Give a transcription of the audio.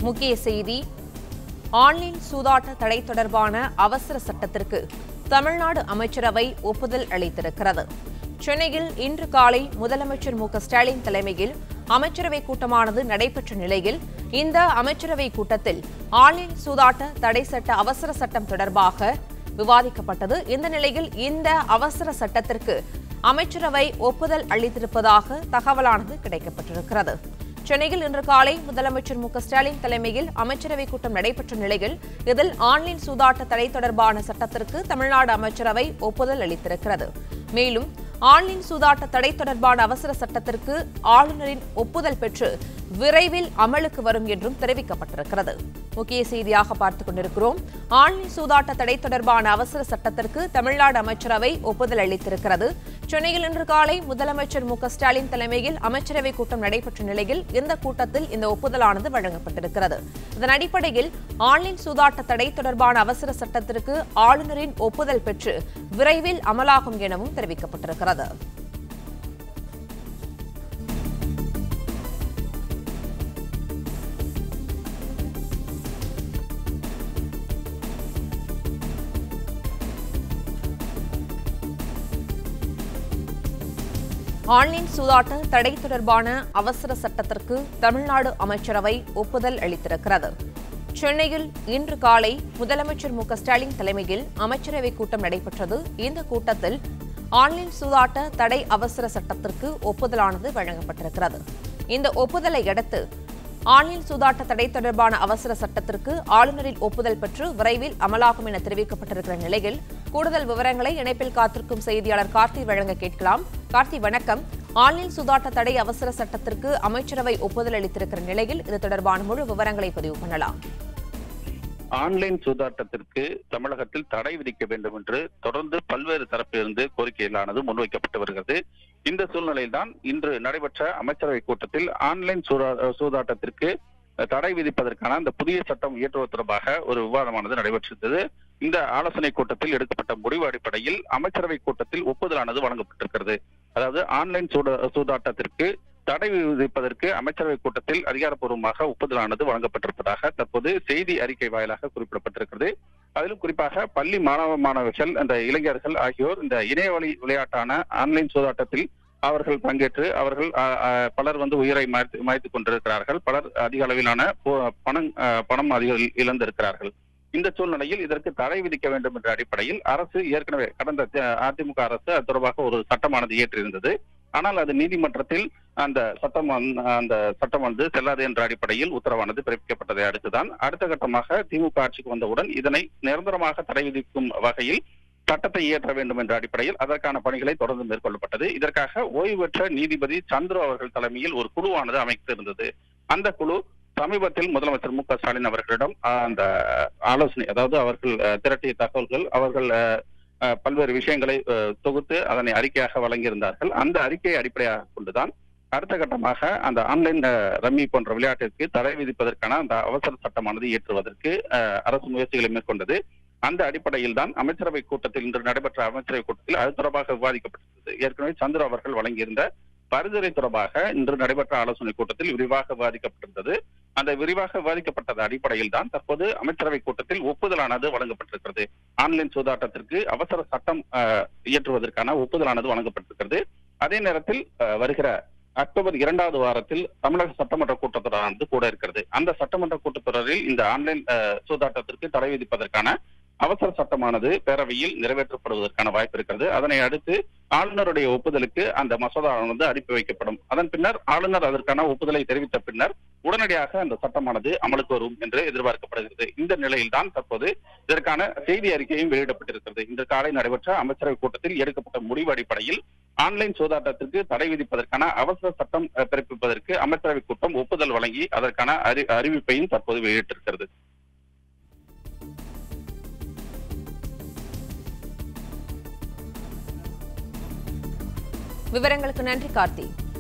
முக்கிய செய்தி ஆன்லைன் சூதாட்ட தடை தொடர்பான அவசர சட்டத்திற்கு தமிழ்நாடு அமைச்சரவை ஒப்புதல் அளித்திருக்கிறது சென்னையில் இன்று காலை முதலமைச்சர் மு க ஸ்டாலின் தலைமையில் அமைச்சரவை கூட்டமானது நடைபெற்ற நிலையில் இந்த அமைச்சரவை கூட்டத்தில் ஆன்லைன் சூதாட்ட தடை சட்ட அவசர சட்டம் தொடர்பாக விவாதிக்கப்பட்டது இந்த நிலையில் இந்த அவசர சட்டத்திற்கு அமைச்சரவை ஒப்புதல் அளித்திருப்பதாக தகவலானது கிடைக்கப்பட்டிருக்கிறது சென்னையில் இன்று காலை முதலமைச்சர் மு க ஸ்டாலின் தலைமையில் அமைச்சரவை கூட்டம் நடைபெற்ற நிலையில் இதில் ஆன்லைன் சூதாட்ட தடை தொடர்பான சட்டத்திற்கு தமிழ்நாடு அமைச்சரவை ஒப்புதல் அளித்திருக்கிறது மேலும் ஆன்லைன் சூதாட்ட தடை தொடர்பான அவசர சட்டத்திற்கு ஆளுநரின் ஒப்புதல் பெற்று விரைவில் அமலுக்கு வரும் என்றும் தெரிவிக்கப்பட்டிருக்கிறது முக்கிய செய்தியாக பார்த்துக் கொண்டிருக்கிறோம் ஆன்லைன் சூதாட்ட தடை தொடர்பான அவசர சட்டத்திற்கு தமிழ்நாடு அமைச்சரவை ஒப்புதல் அளித்திருக்கிறது சென்னையில் இன்று காலை முதலமைச்சர் மு க ஸ்டாலின் தலைமையில் அமைச்சரவை கூட்டம் நடைபெற்ற நிலையில் இந்த கூட்டத்தில் இந்த ஒப்புதலானது வழங்கப்பட்டிருக்கிறது இதன் அடிப்படையில் ஆன்லைன் சூதாட்ட தடை தொடர்பான அவசர சட்டத்திற்கு ஆளுநரின் ஒப்புதல் பெற்று விரைவில் அமலாகும் எனவும் தெரிவிக்கப்பட்டிருக்கிறது ஆன்லைன் சூதாட்ட தடை தொடர்பான அவசர சட்டத்திற்கு தமிழ்நாடு அமைச்சரவை ஒப்புதல் அளித்திருக்கிறது சென்னையில் இன்று காலை முதலமைச்சர் மு க ஸ்டாலின் தலைமையில் அமைச்சரவை கூட்டம் நடைபெற்றது இந்த கூட்டத்தில் ஆன்லைன் சூதாட்ட தடை அவசர சட்டத்திற்கு ஒப்புதலானது வழங்கப்பட்டிருக்கிறது இந்த ஒப்புதலை அடுத்து ஆன்லைன் சூதாட்ட தடை தொடர்பான அவசர சட்டத்திற்கு ஆளுநரின் ஒப்புதல் பெற்று விரைவில் அமலாகும் என தெரிவிக்கப்பட்டிருக்கிற நிலையில் கூடுதல் விவரங்களை இணைப்பில் காத்திருக்கும் செய்தியாளர் கார்த்தி வழங்க கேட்கலாம் கார்த்தி வணக்கம் ஆன்லைன் சூதாட்ட தடை அவசர சட்டத்திற்கு அமைச்சரவை ஒப்புதல் அளித்திருக்கிற நிலையில் இது தொடர்பான முழு விவரங்களை பதிவு பண்ணலாம் ஆன்லைன் சூதாட்டத்திற்கு தமிழகத்தில் தடை விதிக்க வேண்டும் என்று தொடர்ந்து பல்வேறு தரப்பிலிருந்து கோரிக்கைகளானது முன்வைக்கப்பட்டு வருகிறது இந்த சூழ்நிலையில்தான் இன்று நடைபெற்ற அமைச்சரவை கூட்டத்தில் ஆன்லைன் சூதா- சூதாட்டத்திற்கு தடை விதிப்பதற்கான அந்த புதிய சட்டம் இயற்றுவது தொடர்பாக ஒரு விவாதமானது நடைபெற்றிருந்தது இந்த ஆலோசனை கூட்டத்தில் எடுக்கப்பட்ட முடிவு அடிப்படையில் அமைச்சரவை கூட்டத்தில் ஒப்புதலானது வழங்கப்பட்டிருக்கிறது அதாவது ஆன்லைன் சூத- சூதாட்டத்திற்கு தடை விதிப்பதற்கு அமைச்சரவை கூட்டத்தில் அதிகாரப்பூர்வமாக ஒப்புதலானது வழங்கப்பட்டிருப்பதாக தற்போது செய்தி அறிக்கை வாயிலாக குறிப்பிடப்பட்டிருக்கிறது அதிலும் குறிப்பாக பள்ளி மாணவ மாணவிகள் அந்த இளைஞர்கள் ஆகியோர் இந்த இணையவழி விளையாட்டான ஆன்லைன் சூதாட்டத்தில் அவர்கள் பங்கேற்று அவர்கள் அ, அ, பலர் வந்து உயிரை மாய்த்து மாய்த்துக் கொண்டிருக்கிறார்கள் பலர் அதிக அளவிலான போ- பணம் அ, பணம் அதிக இழந்திருக்கிறார்கள் இந்த சூழ்நிலையில் இதற்கு தடை விதிக்க வேண்டும் என்ற அடிப்படையில் அரசு ஏற்கனவே கடந்த த- அதிமுக அரசு அது தொடர்பாக ஒரு சட்டமானது இயற்றியிருந்தது ஆனால் அது நீதிமன்றத்தில் அந்த சட்டம் வந்து- அந்த சட்டம் வந்து செல்லாது என்ற அடிப்படையில் உத்தரவானது பிறப்பிக்கப்பட்டதை அடுத்துதான் அடுத்த கட்டமாக திமுக ஆட்சிக்கு வந்தவுடன் இதனை நிரந்தரமாக தடை விதிக்கும் வகையில் சட்டத்தை இயற்ற வேண்டும் என்ற அடிப்படையில் அதற்கான பணிகளை தொடர்ந்து மேற்கொள்ளப்பட்டது இதற்காக ஓய்வு பெற்ற நீதிபதி சந்துரு அவர்கள் தலைமையில் ஒரு குழுவானது அமைத்திருந்தது அந்த குழு சமீபத்தில் முதலமைச்சர் மு க ஸ்டாலின் அவர்களிடம் ஆஹ், அந்த ஆலோசனை அதாவது அவர்கள் அஹ், திரட்டிய தகவல்கள் அவர்கள் அஹ், அஹ், பல்வேறு விஷயங்களை அஹ், தொகுத்து அதனை அறிக்கையாக வழங்கியிருந்தார்கள் அந்த அறிக்கையை அடிப்படையாக கொண்டுதான் அடுத்த கட்டமாக அந்த ஆன்லைன் அஹ், ரம்மி போன்ற விளையாட்டிற்கு தடை விதிப்பதற்கான அந்த அவசர சட்டமானது இயற்றுவதற்கு அஹ், அரசு முயற்சிகளை மேற்கொண்டது அந்த அடிப்படையில் தான் அமைச்சரவை கூட்டத்தில் இன்று நடைபெற்ற அமைச்சரவை கூட்டத்தில் அது தொடர்பாக விவாதிக்கப்பட்டது ஏற்கனவே சந்திர அவர்கள் வழங்கியிருந்த பரிந்துரை தொடர்பாக இன்று நடைபெற்ற ஆலோசனை கூட்டத்தில் விரிவாக விவாதிக்கப்பட்டிருந்தது அந்த விரிவாக விவாதிக்கப்பட்டது அடிப்படையில் தான் தற்போது அமைச்சரவை கூட்டத்தில் ஒப்புதலானது வழங்கப்பட்டிருக்கிறது ஆன்லைன் சூதாட்டத்திற்கு அவசர சட்டம் அஹ், இயற்றுவதற்கான ஒப்புதலானது வழங்கப்பட்டிருக்கிறது அதே நேரத்தில் அஹ், வருகிற அக்டோபர் இரண்டாவது வாரத்தில் தமிழக சட்டமன்ற கூட்டத்தொடரானது கூட இருக்கிறது அந்த சட்டமன்ற கூட்டத்தொடரில் இந்த ஆன்லைன் அஹ், சூதாட்டத்திற்கு தடை விதிப்பதற்கான அவசர சட்டமானது பேரவையில் நிறைவேற்றப்படுவதற்கான வாய்ப்பு இருக்கிறது அதனை அடுத்து ஆளுநருடைய ஒப்புதலுக்கு அந்த மசோதாவானது அனுப்பி வைக்கப்படும் அதன் பின்னர் ஆளுநர் அதற்கான ஒப்புதலை தெரிவித்த பின்னர் உடனடியாக அந்த சட்டமானது அமலுக்கு வரும் என்று எதிர்பார்க்கப்படுகிறது இந்த நிலையில்தான் தற்போது இதற்கான செய்தி அறிக்கையும் வெளியிடப்பட்டிருக்கிறது இன்று காலை நடைபெற்ற அமைச்சரவை கூட்டத்தில் எடுக்கப்பட்ட முடிவு அடிப்படையில் ஆன்லைன் சூதாட்டத்திற்கு தடை விதிப்பதற்கான அவசர சட்டம் அஹ், பிறப்பிப்பதற்கு அமைச்சரவை கூட்டம் ஒப்புதல் வழங்கி அதற்கான அறி- அறிவிப்பையும் தற்போது வெளியிட்டிருக்கிறது விவரங்களுக்கு நன்றி கார்த்தி